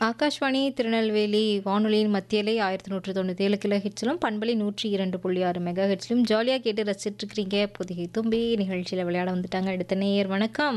ஆகாஷ்வாணி திருநெல்வேலி வானொலியின் மத்தியிலே ஆயிரத்தி நூற்றி தொண்ணூற்றி ஏழு கிலோ ஹெட்ஸிலும் பண்பலை நூற்றி இரண்டு புள்ளி ஆறு மெகா ஹெட்ஸிலும் ஜாலியாக கேட்டு ரசிச்சிட்டு இருக்கிறீங்க புதிய தும்பி நிகழ்ச்சியில் விளையாட வந்துட்டாங்க அடுத்த நேயர் வணக்கம்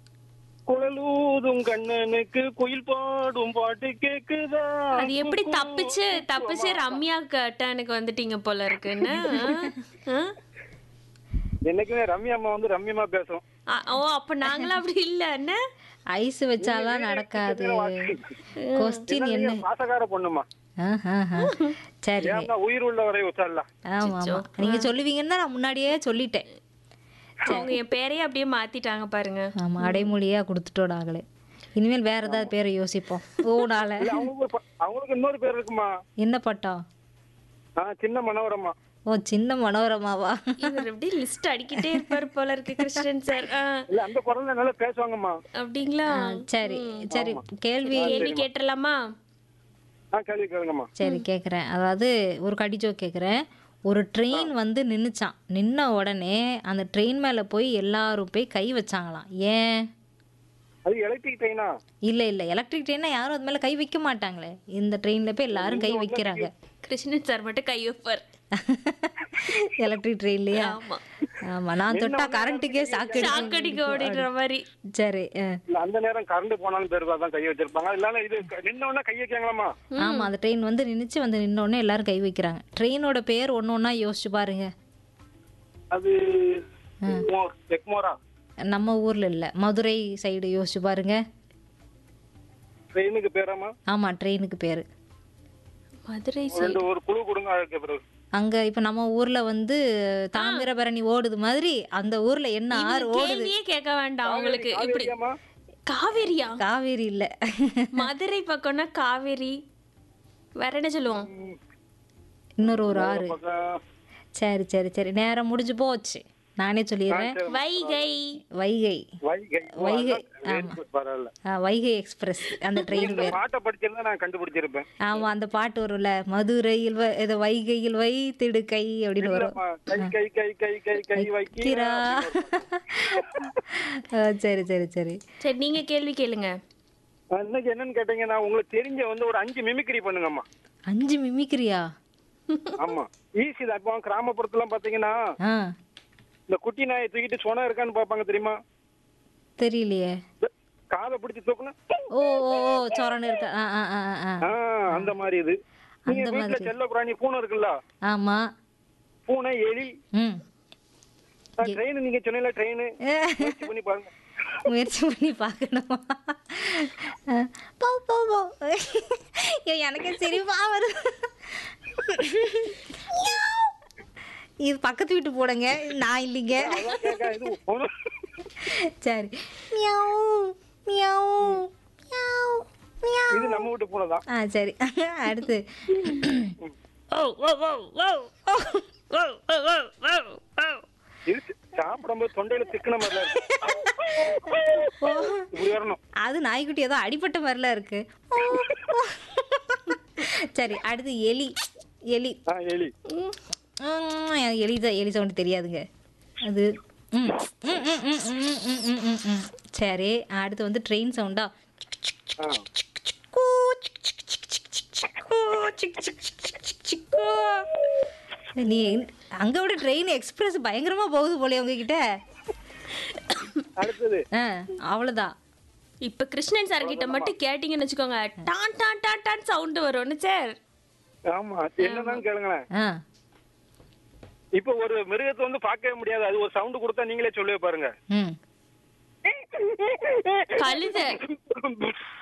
குழலூதும் கண்ணனுக்கு குயில் பாடும் பாட்டு கேக்குதா அது எப்படி தப்பிச்சு தப்பிச்சு ரம்யா டர்னுக்கு வந்துட்டீங்க போல இருக்குன்னு ஆ? என்னைக்குமே ரம்யா அம்மா வந்து ரம்யமா பேசும் ஆ, ஓ அப்ப நாங்களும் அப்படி இல்ல என்ன ஐஸ் வச்சாலாம் நடக்காது கொஸ்டின் என்ன பாசகார பொண்ணுமா ஆஹாஹா. சரிங்க ஏன்னா உயிர் உள்ள வரை வச்சாலாம் ஆமா ஆமா நீங்க சொல்லுவீங்கன்னு தான் நான் முன்னாடியே சொல்லிட்டேன் அவங்க என் பேரையே அப்படியே மாத்திட்டாங்க பாருங்க ஆமா அடைமொழியா கொடுத்துட்டோம் நாங்களே இனிமேல் வேற ஏதாவது பேரை யோசிப்போம் ஓனால இல்ல அவங்களுக்கு ஒரு ப- அவங்களுக்கு இன்னொரு பேர் இருக்குமா என்ன பட்டம் ஆ சின்ன மனோரமா ஓ சின்ன மனோரமாவா இவர் எப்படி லிஸ்ட் அடிக்கிட்டே இருப்பாரு போல இருக்கு கிருஷ்ணன் சார் இல்ல அந்த குரல்ல நல்லா பேசுவாங்கம்மா அப்படிங்களா சரி சரி கேள்வி கேள்வி கேட்டுடலாமா ஆ கேள்வி கேளுங்கம்மா சரி கேட்குறேன் அதாவது ஒரு கடிஜோ கேட்குறேன் ஒரு ட்ரெயின் வந்து நின்றுச்சான் நின்ன உடனே அந்த ட்ரெயின் மேலே போய் எல்லாரும் போய் கை வச்சாங்களாம் ஏன் அது எலக்ட்ரிக் ட்ரெயினா இல்லை இல்லை எலக்ட்ரிக் ட்ரெயினா யாரும் அது மேலே கை வைக்க மாட்டாங்களே இந்த ட்ரெயினில் போய் எல்லாரும் கை வைக்கிறாங்க கிருஷ்ணன் சார் மட்டும் கை வைப்பார் எலக்ட்ரிக் ட்ரெயின்லையா ஆமா ஆமாம் நான் தொட்டா கரண்ட்டுக்கே சாக்கு ஷாக் அடிக்க ஓடிடுற மாதிரி சரி ஆ. இல்ல அந்த நேரம் கரண்ட் போனாலும் பேருவா தான் கை வச்சிருப்பாங்க இல்லன்னா இது நின்ன உடனே கை வைக்காங்களாமா ஆமாம் அந்த ட்ரெயின் வந்து நின்றுச்சு வந்து நின்ன உடனே எல்லாரும் கை வைக்கிறாங்க ட்ரெயினோட பேர் ஒன்று ஒன்றா யோசிச்சு பாருங்க அது எக்மோர் எக்மோரா நம்ம ஊரில் இல்லை மதுரை சைடு யோசிச்சு பாருங்க ட்ரெயினுக்கு பேராமா ஆமாம் ட்ரெயினுக்கு பேர் மதுரை ரெண்டு ஒரு குழு கொடுங்க அதுக்கு பிறகு அங்கே இப்போ நம்ம ஊரில் வந்து தாமிரபரணி ஓடுது மாதிரி அந்த ஊரில் என்ன ஆறு ஓடுது கேள்வியே கேட்க வேண்டாம் உங்களுக்கு இப்படி காவேரியாம்மா? காவேரியா காவேரி இல்லை மதுரை பக்கம்னா காவேரி வேற என்ன சொல்லுவோம் இன்னொரு ஒரு ஆறு பக்கம் சரி சரி சரி நேரம் முடிஞ்சு போச்சு நானே சொல்லிடுறேன் வைகை வைகை வைகை வைகை, ஆமா பரவாயில்ல ஆ, வைகை எக்ஸ்பிரஸ் அந்த ட்ரெயின் இந்த பேர் பாட்டை படிச்சிருந்தா நான் கண்டுபிடிச்சிருப்பேன் ஆமாம் அந்த பாட்டு வரும்ல மதுரையில் வ- இது வைகையில் வை திடுக்கை அப்படின்னு வரும் இல்லம்மா, கை கை கை கை கை கை வைக்கிறா கிரா ஆ, சரி சரி சரி சரி நீங்க கேள்வி கேளுங்க இன்னைக்கு என்னன்னு கேட்டீங்கன்னா உங்களுக்கு தெரிஞ்ச வந்து ஒரு அஞ்சு மிமிக்ரி பண்ணுங்கம்மா அஞ்சு மிமிக்கிறியா ஆமா ஈஸி தான் இப்போ கிராமப்புறத்துல பாத்தீங்கன்னா ஆ இந்த குட்டி நாயை தூக்கிட்டு சொன இருக்கான்னு பாப்பாங்க தெரியுமா தெரியலையே இந்த காதை பிடிச்சி தூக்குனா ஓ ஓ ஓ சொரன்னு இருக்கா ஆ ஆ ஆ ஆ ஆ, அந்த மாதிரி இது நீங்க அந்த வீட்டுல செல்ல பிராணி பூனை இருக்குல்ல ஆமாம் பூனை எலி ம் ட்ரெயின் நீங்க சொன்னீங்களா ட்ரெயின் முயற்சி பண்ணி பாருங்க முயற்சி பண்ணி பார்க்கணுமா ஆ, போ போ போ ஐயோ, எனக்கே சிரிப்பா வருது இது பக்கத்து வீட்டு போடுங்க நான் இல்லைங்க அதான் கேட்க இது பூனை சரி மியாவ் மியாவ் மியாவ் மியாவ் இது நம்ம வீட்டு பூனை தான் ஆ சரி அடுத்து ஓ ஓ ஓ ஓ ஓ ஓ ஓ ஓ ஓ இது சாப்பிடும்போது தொண்டையில திக்கின மாதிரிலாம் இருக்கு இப்படி வரணும் அது நாய்க்குட்டி ஏதோ அடிபட்ட மாதிரிலாம் இருக்கு சரி அடுத்து எலி எலி ஆ எலி உம், எனக்கு எலி தான் எலி சவுண்டு தெரியாதுங்க அது ம், ம், ம், ம், ம், ம், ம், ம், ம். சரி அடுத்து வந்து ட்ரெயின் சவுண்டா ஆ நீ அங்க விட ட்ரெயின் எக்ஸ்பிரஸ் பயங்கரமா போகுது போலே உங்ககிட்ட அடுத்தது ஆ அவ்வளோதான் இப்ப கிருஷ்ணன் சார் கிட்ட மட்டும் கேட்டீங்கன்னு வச்சுக்கோங்க டான் டான் டான் டான் சவுண்ட் வரும்னு சார் ஆமா என்னதான் கேளுங்களேன் ஆ இப்ப ஒரு மிருகத்தை வந்து பார்க்கவே முடியாது அது ஒரு சவுண்ட் கொடுத்தா நீங்களே சொல்லவே பாருங்க கழுத